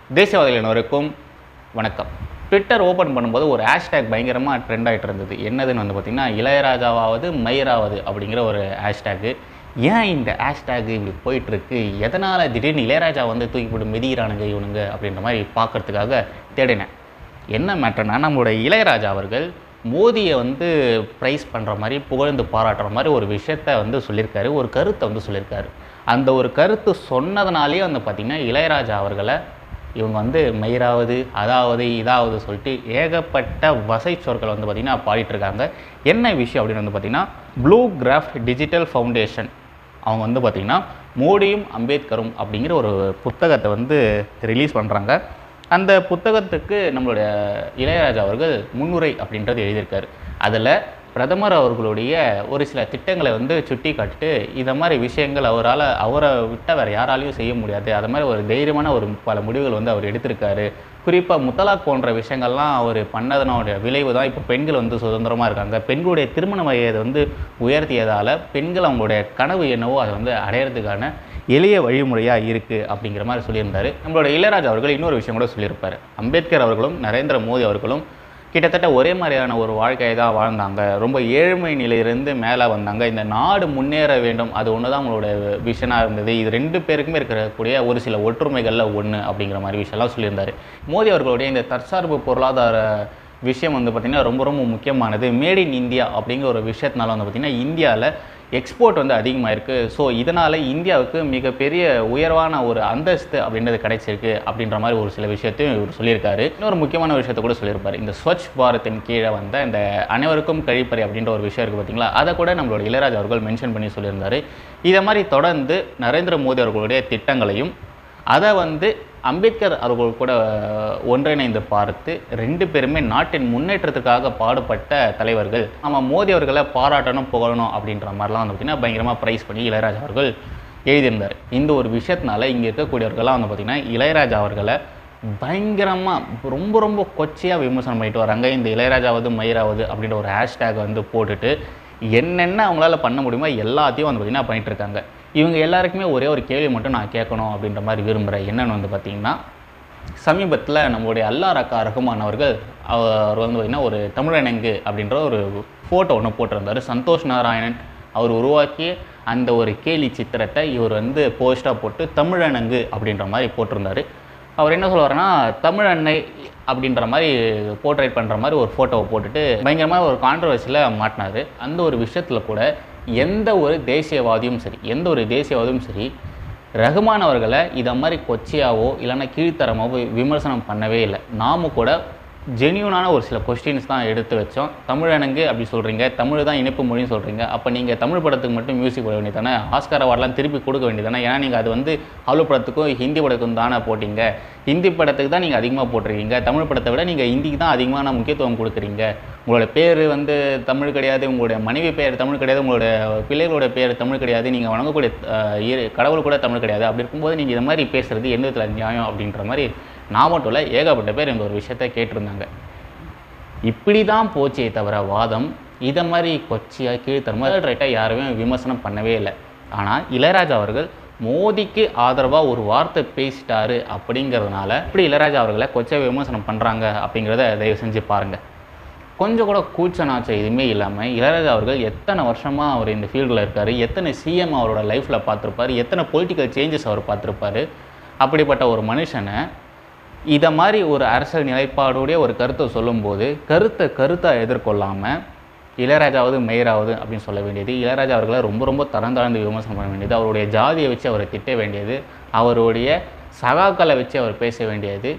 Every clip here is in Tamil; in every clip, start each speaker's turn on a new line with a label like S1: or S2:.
S1: தேசியவாதிகள் அனைவருக்கும் வணக்கம் ட்விட்டர் ஓப்பன் பண்ணும்போது ஒரு ஹேஷ்டேக் பயங்கரமாக ட்ரெண்ட் ஆகிட்டு இருந்தது என்னதுன்னு வந்து பார்த்திங்கன்னா இளையராஜாவாவது மயிராவது அப்படிங்கிற ஒரு ஹேஷ்டேக்கு ஏன் இந்த ஹேஷ்டேக் இப்படி போயிட்டுருக்கு எதனால் திடீர்னு இளையராஜா வந்து தூக்கி போட்டு மிதிக்கிறானுங்க இவனுங்க அப்படின்ற மாதிரி பார்க்கறதுக்காக தேடினேன் என்ன மேட்டர்னா நம்மளுடைய இளையராஜா அவர்கள் மோதியை வந்து ப்ரைஸ் பண்ணுற மாதிரி புகழ்ந்து பாராட்டுற மாதிரி ஒரு விஷயத்த வந்து சொல்லியிருக்காரு ஒரு கருத்தை வந்து சொல்லியிருக்காரு அந்த ஒரு கருத்து சொன்னதுனாலே வந்து பார்த்திங்கன்னா இளையராஜா அவர்களை இவங்க வந்து மயிராவது அதாவது இதாவது சொல்லிட்டு ஏகப்பட்ட வசை சொற்கள் வந்து பார்த்திங்கன்னா பாடிட்டு இருக்காங்க என்ன விஷயம் அப்படின்னு வந்து பார்த்திங்கன்னா ப்ளூ கிராஃப்ட் டிஜிட்டல் ஃபவுண்டேஷன் அவங்க வந்து பார்த்திங்கன்னா மோடியும் அம்பேத்கரும் அப்படிங்கிற ஒரு புத்தகத்தை வந்து ரிலீஸ் பண்ணுறாங்க அந்த புத்தகத்துக்கு நம்மளுடைய இளையராஜா அவர்கள் முன்னுரை அப்படின்றது எழுதியிருக்காரு அதில் பிரதமர் அவர்களுடைய ஒரு சில திட்டங்களை வந்து சுட்டி காட்டிட்டு இதை மாதிரி விஷயங்கள் அவரால் அவரை விட்ட வேறு யாராலையும் செய்ய முடியாது அது மாதிரி ஒரு தைரியமான ஒரு பல முடிவுகள் வந்து அவர் எடுத்திருக்காரு குறிப்பாக முத்தலாக் போன்ற விஷயங்கள்லாம் அவர் பண்ணதனுடைய விளைவு தான் இப்போ பெண்கள் வந்து சுதந்திரமாக இருக்காங்க பெண்களுடைய திருமண வயதை வந்து உயர்த்தியதால் பெண்கள் அவங்களுடைய கனவு என்னவோ அதை வந்து அடையிறதுக்கான எளிய வழிமுறையாக இருக்குது அப்படிங்கிற மாதிரி சொல்லியிருந்தார் நம்மளோட இளையராஜா அவர்கள் இன்னொரு விஷயம் கூட சொல்லியிருப்பார் அம்பேத்கர் அவர்களும் நரேந்திர மோடி அவர்களும் கிட்டத்தட்ட ஒரே மாதிரியான ஒரு வாழ்க்கையை தான் வாழ்ந்தாங்க ரொம்ப ஏழ்மை நிலையிலிருந்து மேலே வந்தாங்க இந்த நாடு முன்னேற வேண்டும் அது ஒன்று தான் அவங்களோட விஷனாக இருந்தது இது ரெண்டு பேருக்குமே இருக்கக்கூடிய ஒரு சில ஒற்றுமைகளில் ஒன்று அப்படிங்கிற மாதிரி விஷயம்லாம் சொல்லியிருந்தார் மோடி அவர்களுடைய இந்த தற்சார்பு பொருளாதார விஷயம் வந்து பார்த்திங்கன்னா ரொம்ப ரொம்ப முக்கியமானது மேட் இன் இந்தியா அப்படிங்கிற ஒரு விஷயத்தினால வந்து பார்த்திங்கன்னா இந்தியாவில் எக்ஸ்போர்ட் வந்து அதிகமாக இருக்குது ஸோ இதனால் இந்தியாவுக்கு மிகப்பெரிய உயர்வான ஒரு அந்தஸ்து அப்படின்றது கிடைச்சிருக்கு அப்படின்ற மாதிரி ஒரு சில விஷயத்தையும் இவர் சொல்லியிருக்காரு இன்னொரு முக்கியமான விஷயத்தை கூட சொல்லியிருப்பார் இந்த ஸ்வச் பாரத்தின் கீழே வந்த இந்த அனைவருக்கும் கழிப்பறை அப்படின்ற ஒரு விஷயம் இருக்குது பார்த்தீங்களா அதை கூட நம்மளோட இளையராஜா அவர்கள் மென்ஷன் பண்ணி சொல்லியிருந்தார் இதை மாதிரி தொடர்ந்து நரேந்திர மோடி அவர்களுடைய திட்டங்களையும் அதை வந்து அம்பேத்கர் அவர்கள் கூட ஒன்றிணைந்து பார்த்து ரெண்டு பேருமே நாட்டின் முன்னேற்றத்துக்காக பாடுபட்ட தலைவர்கள் நம்ம மோடி அவர்களை பாராட்டணும் புகழணும் அப்படின்ற மாதிரிலாம் வந்து பார்த்திங்கன்னா பயங்கரமாக ப்ரைஸ் பண்ணி இளையராஜா அவர்கள் எழுதியிருந்தார் இந்த ஒரு விஷயத்தினால இங்கே இருக்கக்கூடியவர்கள்லாம் வந்து பார்த்திங்கன்னா இளையராஜா அவர்களை பயங்கரமாக ரொம்ப ரொம்ப கொச்சையாக விமர்சனம் பண்ணிட்டு வராங்க இந்த இளையராஜாவது மயிராவது அப்படின்ற ஒரு ஹேஷ்டேக் வந்து போட்டுட்டு என்னென்ன அவங்களால பண்ண முடியுமோ எல்லாத்தையும் வந்து பார்த்திங்கன்னா பண்ணிட்டு இருக்காங்க இவங்க எல்லாருக்குமே ஒரே ஒரு கேள்வி மட்டும் நான் கேட்கணும் அப்படின்ற மாதிரி விரும்புகிறேன் என்னென்னு வந்து பார்த்திங்கன்னா சமீபத்தில் நம்மளுடைய அல்லா ரக்கா ரகுமான் அவர்கள் அவர் வந்து பார்த்திங்கன்னா ஒரு தமிழனங்கு அப்படின்ற ஒரு ஃபோட்டோ ஒன்று போட்டிருந்தார் சந்தோஷ் நாராயணன் அவர் உருவாக்கிய அந்த ஒரு கேலி சித்திரத்தை இவர் வந்து போஸ்ட்டாக போட்டு தமிழனங்கு அப்படின்ற மாதிரி போட்டிருந்தார் அவர் என்ன சொல்லுவாருன்னா தமிழன்னை அப்படின்ற மாதிரி போர்ட்ரேட் பண்ணுற மாதிரி ஒரு ஃபோட்டோவை போட்டுட்டு பயங்கரமாக ஒரு கான்ட்ரவர்சியில் மாட்டினார் அந்த ஒரு விஷயத்தில் கூட எந்த ஒரு தேசியவாதியும் சரி எந்த ஒரு தேசியவாதியும் சரி ரகுமான் அவர்களை இதை மாதிரி கொச்சையாவோ இல்லைன்னா கீழ்த்தரமாவோ விமர்சனம் பண்ணவே இல்லை நாம கூட ஜென்யூனான ஒரு சில கொஸ்டின்ஸ் தான் எடுத்து வச்சோம் தமிழனங்கு அப்படி சொல்கிறீங்க தமிழ் தான் இணைப்பு மொழின்னு சொல்கிறீங்க அப்போ நீங்கள் தமிழ் படத்துக்கு மட்டும் மியூசிக் போட வேண்டியது தானே ஆஸ்கார் அவார்ட்லாம் திருப்பி கொடுக்க வேண்டியது தானே ஏன்னா நீங்கள் அது வந்து ஹாலோ படத்துக்கும் ஹிந்தி படத்துக்கும் தானே போட்டிங்க ஹிந்தி படத்துக்கு தான் நீங்கள் அதிகமாக போட்டிருக்கீங்க தமிழ் படத்தை விட நீங்கள் ஹிந்திக்கு தான் அதிகமான முக்கியத்துவம் கொடுக்குறீங்க உங்களோட பேர் வந்து தமிழ் கிடையாது உங்களுடைய மனைவி பெயர் தமிழ் கிடையாது உங்களோட பிள்ளைகளோட பேர் தமிழ் கிடையாது நீங்கள் வணங்கக்கூடிய அஹ், இறை- கடவுள் கூட தமிழ் கிடையாது அப்படி இருக்கும்போது நீங்கள் இது மாதிரி பேசுகிறது எந்த விதத்தில் நியாயம் அப்படின்ற மாதிரி நான் மட்டும் இல்லை ஏகப்பட்ட பேர் இந்த ஒரு விஷயத்த கேட்டிருந்தாங்க இப்படி தான் போச்சே தவிர வாதம் இதை மாதிரி கொச்சியாக கீழ்த்தரமாக ரைட்டாக யாருமே விமர்சனம் பண்ணவே இல்லை ஆனால் இளையராஜா அவர்கள் மோடிக்கு ஆதரவாக ஒரு வார்த்தை பேசிட்டாரு அப்படிங்கிறதுனால இப்படி இளையராஜா அவர்களை கொச்சை விமர்சனம் பண்ணுறாங்க அப்படிங்கிறத தயவு செஞ்சு பாருங்கள் கொஞ்சம் கூட கூச்ச நாச்சம் எதுவுமே இல்லாமல் இளையராஜா அவர்கள் எத்தனை வருஷமாக அவர் இந்த ஃபீல்டில் இருக்கார் எத்தனை சிஎம் அவரோட லைஃப்பில் பார்த்துருப்பாரு எத்தனை பொலிட்டிக்கல் சேஞ்சஸ் அவர் பார்த்துருப்பாரு அப்படிப்பட்ட ஒரு மனுஷனை இதை மாதிரி ஒரு அரசியல் நிலைப்பாடுடைய ஒரு கருத்தை சொல்லும்போது கருத்தை கருத்தை எதிர்கொள்ளாமல் இளையராஜாவது மயிராவது அப்படின்னு சொல்ல வேண்டியது இளையராஜா அவர்களை ரொம்ப ரொம்ப தரம் தாழ்ந்து விமர்சனம் பண்ண வேண்டியது அவருடைய ஜாதியை வச்சு அவரை திட்ட வேண்டியது அவருடைய சகாக்களை வச்சு அவர் பேச வேண்டியது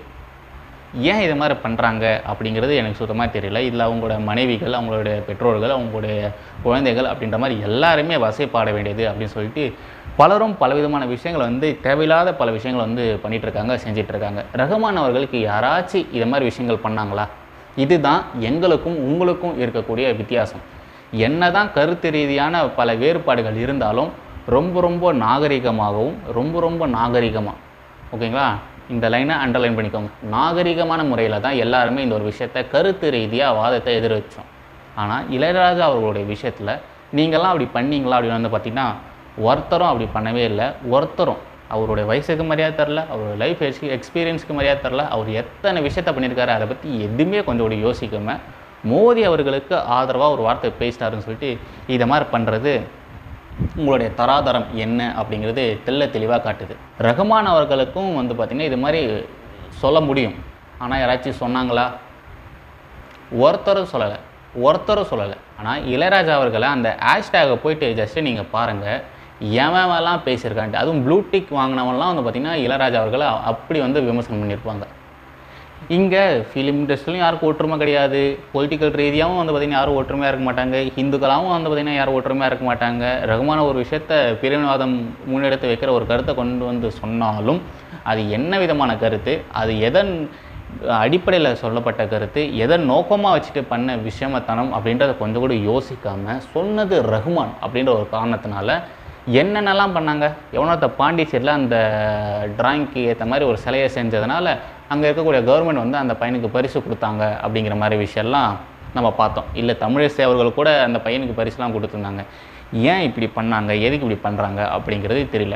S1: ஏன் இது மாதிரி பண்ணுறாங்க அப்படிங்கிறது எனக்கு சுத்தமாக தெரியல இதில் அவங்களோட மனைவிகள் அவங்களுடைய பெற்றோர்கள் அவங்களுடைய குழந்தைகள் அப்படின்ற மாதிரி எல்லாருமே வசைப்பாட வேண்டியது அப்படின்னு சொல்லிட்டு பலரும் பலவிதமான விஷயங்களை வந்து தேவையில்லாத பல விஷயங்களை வந்து பண்ணிட்டு இருக்காங்க செஞ்சிட்டு இருக்காங்க ரஹ்மான் அவர்களுக்கு யாராச்சும் இது மாதிரி விஷயங்கள் பண்ணாங்களா இதுதான் எங்களுக்கும் உங்களுக்கும் இருக்கக்கூடிய வித்தியாசம் என்னதான் கருத்து ரீதியான பல வேறுபாடுகள் இருந்தாலும் ரொம்ப ரொம்ப நாகரிகமாகவும் ரொம்ப ரொம்ப நாகரிகமாக ஓகேங்களா இந்த லைனை அண்டர்லைன் பண்ணிக்கோங்க நாகரிகமான முறையில் தான் எல்லாருமே இந்த ஒரு விஷயத்த கருத்து ரீதியாக வாதத்தை எதிர் வச்சோம் ஆனால் இளையராஜா அவர்களுடைய விஷயத்தில் நீங்கள்லாம் அப்படி பண்ணீங்களா அப்படின்னு வந்து பார்த்தீங்கன்னா ஒருத்தரும் அப்படி பண்ணவே இல்லை ஒருத்தரும் அவருடைய வயசுக்கு மரியாதை தரல அவரோட லைஃப் எக்ஸ்பீரியன்ஸ்க்கு மரியாதை தரல அவர் எத்தனை விஷயத்த பண்ணியிருக்காரு அதை பற்றி எதுவுமே கொஞ்சம் கூட யோசிக்காம மோடி அவர்களுக்கு ஆதரவாக ஒரு வார்த்தை பேசிட்டாருன்னு சொல்லிட்டு இதை மாதிரி பண்ணுறது உங்களுடைய தராதரம் என்ன அப்படிங்கிறது தெள்ள தெளிவாக காட்டுது ரஹ்மான் அவர்களுக்கும் வந்து பார்த்திங்கன்னா இது மாதிரி சொல்ல முடியும் ஆனால் யாராச்சும் சொன்னாங்களா ஒருத்தரும் சொல்லலை ஒருத்தரும் சொல்லலை ஆனால் இளையராஜா அவர்களை அந்த ஹேஷ்டேகை போயிட்டு ஜஸ்ட்டு நீங்கள் பாருங்கள் எவன்லாம் பேசியிருக்கான்ட்டு அதுவும் ப்ளூடிக் வாங்கினவன்லாம் வந்து பார்த்திங்கன்னா இளையராஜா அவர்களை அப்படி வந்து விமர்சனம் பண்ணியிருப்பாங்க இங்கே ஃபிலிம் இண்டஸ்ட்ரிலையும் யாருக்கும் ஒற்றுமை கிடையாது பொலிட்டிக்கல் ரீதியாகவும் வந்து பார்த்திங்கன்னா யாரும் ஒற்றுமையாக இருக்க மாட்டாங்க இந்துக்களாகவும் வந்து பார்த்திங்கன்னா யாரும் ஒற்றுமையாக இருக்க மாட்டாங்க ரகுமான ஒரு விஷயத்த பிரிவினவாதம் முன்னெடுத்து வைக்கிற ஒரு கருத்தை கொண்டு வந்து சொன்னாலும் அது என்ன விதமான கருத்து அது எதன் அடிப்படையில் சொல்லப்பட்ட கருத்து எதன் நோக்கமாக வச்சுட்டு பண்ண விஷயமத்தனம் அப்படின்றத கொஞ்சம் கூட யோசிக்காமல் சொன்னது ரஹ்மான் அப்படின்ற ஒரு காரணத்தினால என்னென்னலாம் பண்ணாங்க எவனோத்த பாண்டிச்சேரியில் அந்த டிராயிங்க்கு ஏற்ற மாதிரி ஒரு சிலையை செஞ்சதுனால அங்கே இருக்கக்கூடிய கவர்மெண்ட் வந்து அந்த பையனுக்கு பரிசு கொடுத்தாங்க அப்படிங்கிற மாதிரி விஷயம்லாம் நம்ம பார்த்தோம் இல்லை தமிழிசை அவர்கள் கூட அந்த பையனுக்கு பரிசுலாம் கொடுத்துருந்தாங்க ஏன் இப்படி பண்ணாங்க எதுக்கு இப்படி பண்ணுறாங்க அப்படிங்கிறது தெரியல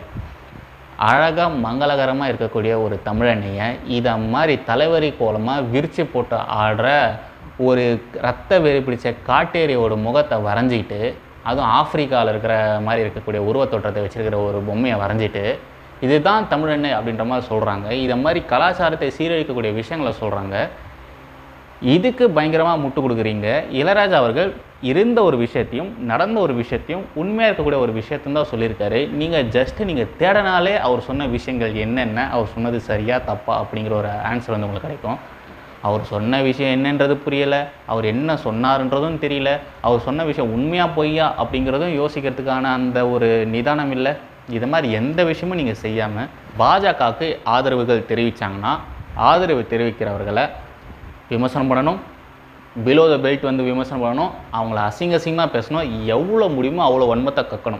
S1: அழகாக மங்களகரமாக இருக்கக்கூடிய ஒரு தமிழனையை இதை மாதிரி தலைவரி கோலமாக விரிச்சு போட்டு ஆடுற ஒரு ரத்த வெறி பிடிச்ச காட்டேரியோட முகத்தை வரைஞ்சிக்கிட்டு அதுவும் ஆப்பிரிக்காவில் இருக்கிற மாதிரி இருக்கக்கூடிய உருவத்தோற்றத்தை வச்சிருக்கிற ஒரு பொம்மையை வரைஞ்சிட்டு இதுதான் தமிழன் அப்படின்ற மாதிரி சொல்கிறாங்க இதை மாதிரி கலாச்சாரத்தை சீரழிக்கக்கூடிய விஷயங்களை சொல்கிறாங்க இதுக்கு பயங்கரமாக முட்டு கொடுக்குறீங்க இளையராஜா அவர்கள் இருந்த ஒரு விஷயத்தையும் நடந்த ஒரு விஷயத்தையும் உண்மையாக இருக்கக்கூடிய ஒரு விஷயத்தையும் தான் சொல்லியிருக்காரு நீங்கள் ஜஸ்ட்டு நீங்கள் தேடனாலே அவர் சொன்ன விஷயங்கள் என்னென்ன அவர் சொன்னது சரியா தப்பா அப்படிங்கிற ஒரு ஆன்சர் வந்து உங்களுக்கு கிடைக்கும் அவர் சொன்ன விஷயம் என்னன்றது புரியலை அவர் என்ன சொன்னாருன்றதும் தெரியல அவர் சொன்ன விஷயம் உண்மையாக பொய்யா அப்படிங்கிறதும் யோசிக்கிறதுக்கான அந்த ஒரு நிதானம் இல்லை இது மாதிரி எந்த விஷயமும் நீங்கள் செய்யாமல் பாஜகவுக்கு ஆதரவுகள் தெரிவித்தாங்கன்னா ஆதரவு தெரிவிக்கிறவர்களை விமர்சனம் பண்ணணும் பிலோ த பெல்ட் வந்து விமர்சனம் பண்ணணும் அவங்கள அசிங்க அசிங்கமாக பேசணும் எவ்வளோ முடியுமோ அவ்வளோ வன்மத்தை கக்கணும்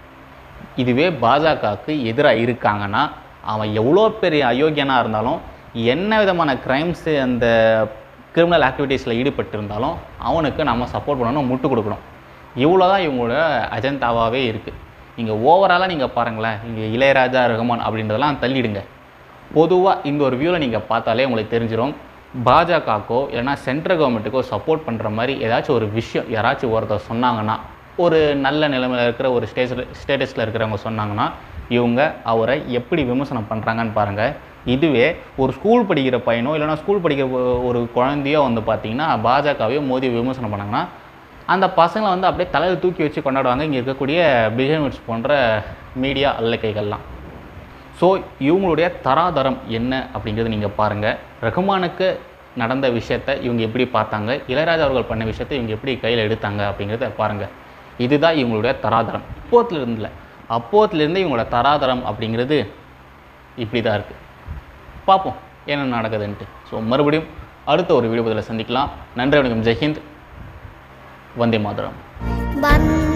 S1: இதுவே பாஜகவுக்கு எதிராக இருக்காங்கன்னா அவன் எவ்வளோ பெரிய அயோக்கியனாக இருந்தாலும் என்ன விதமான க்ரைம்ஸு அந்த கிரிமினல் ஆக்டிவிட்டீஸில் ஈடுபட்டிருந்தாலும் அவனுக்கு நம்ம சப்போர்ட் பண்ணணும் முட்டு கொடுக்கணும் இவ்வளோ தான் இவங்களோட அஜெண்டாவாகவே இருக்குது நீங்கள் ஓவராலாக நீங்கள் பாருங்களேன் இங்கே இளையராஜா ரஹ்மான் அப்படின்றதெல்லாம் தள்ளிடுங்க பொதுவாக இந்த ஒரு வியூவில் நீங்கள் பார்த்தாலே உங்களுக்கு தெரிஞ்சிடும் பாஜகக்கோ இல்லைனா சென்ட்ரல் கவர்மெண்ட்டுக்கோ சப்போர்ட் பண்ணுற மாதிரி ஏதாச்சும் ஒரு விஷயம் யாராச்சும் ஒருத்தர் சொன்னாங்கன்னா ஒரு நல்ல நிலைமையில் இருக்கிற ஒரு ஸ்டேஜ் ஸ்டேட்டஸில் இருக்கிறவங்க சொன்னாங்கன்னா இவங்க அவரை எப்படி விமர்சனம் பண்ணுறாங்கன்னு பாருங்கள் இதுவே ஒரு ஸ்கூல் படிக்கிற பையனோ இல்லைனா ஸ்கூல் படிக்கிற ஒ- ஒரு குழந்தையோ வந்து பார்த்தீங்கன்னா பாஜகவையோ மோதி விமர்சனம் பண்ணாங்கன்னா அந்த பசங்களை வந்து அப்படியே தலையில் தூக்கி வச்சு கொண்டாடுவாங்க இங்கே இருக்கக்கூடிய பிஹேவியர்ஸ் போன்ற மீடியா அல்லக்கைகள்லாம் ஸோ இவங்களுடைய தராதரம் என்ன அப்படிங்கிறது நீங்கள் பாருங்கள் ரகுமானுக்கு நடந்த விஷயத்தை இவங்க எப்படி பார்த்தாங்க இளையராஜா அவர்கள் பண்ண விஷயத்தை இவங்க எப்படி கையில் எடுத்தாங்க அப்படிங்கிறத பாருங்கள் இதுதான் இவங்களுடைய தராதரம் இப்போத்துல இருந்துல அப்போத்துலேருந்து இவங்களோட தராதரம் அப்படிங்கிறது இப்படி தான் இருக்குது பார்ப்போம் என்ன நடக்குதுன்ட்டு ஸோ மறுபடியும் அடுத்த ஒரு வீடியோ பதில் சந்திக்கலாம் நன்றி வணக்கம் ஜெய்ஹிந்த் வந்தே மாதரம்
S2: வந்த